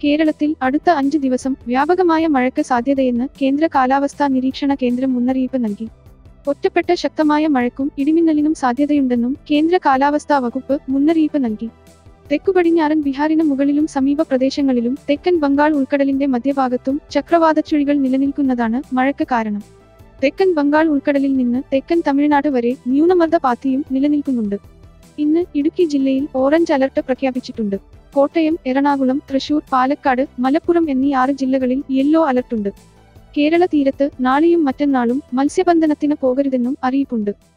കേരളത്തിൽ അടുത്ത അഞ്ച് ദിവസം വ്യാപകമായ മഴയ്ക്ക് സാധ്യതയെന്ന് കേന്ദ്ര കാലാവസ്ഥാ നിരീക്ഷണ കേന്ദ്രം മുന്നറിയിപ്പ് നൽകി ഒറ്റപ്പെട്ട ശക്തമായ മഴയ്ക്കും ഇടിമിന്നലിനും സാധ്യതയുണ്ടെന്നും കേന്ദ്ര കാലാവസ്ഥാ വകുപ്പ് മുന്നറിയിപ്പ് നൽകി തെക്കുപടിഞ്ഞാറൻ ബീഹാറിന് മുകളിലും സമീപ പ്രദേശങ്ങളിലും തെക്കൻ ബംഗാൾ ഉൾക്കടലിന്റെ മധ്യഭാഗത്തും ചക്രവാതച്ചുഴികൾ നിലനിൽക്കുന്നതാണ് മഴയ്ക്ക് കാരണം തെക്കൻ ബംഗാൾ ഉൾക്കടലിൽ നിന്ന് തെക്കൻ തമിഴ്നാട് വരെ ന്യൂനമർദ്ദ പാത്തിയും നിലനിൽക്കുന്നുണ്ട് ഇന്ന് ഇടുക്കി ജില്ലയിൽ ഓറഞ്ച് അലർട്ട് പ്രഖ്യാപിച്ചിട്ടുണ്ട് കോട്ടയം എറണാകുളം തൃശൂർ പാലക്കാട് മലപ്പുറം എന്നീ ആറ് ജില്ലകളിൽ യെല്ലോ അലർട്ടുണ്ട് കേരള തീരത്ത് നാളെയും മറ്റന്നാളും മത്സ്യബന്ധനത്തിന് പോകരുതെന്നും അറിയിപ്പുണ്ട്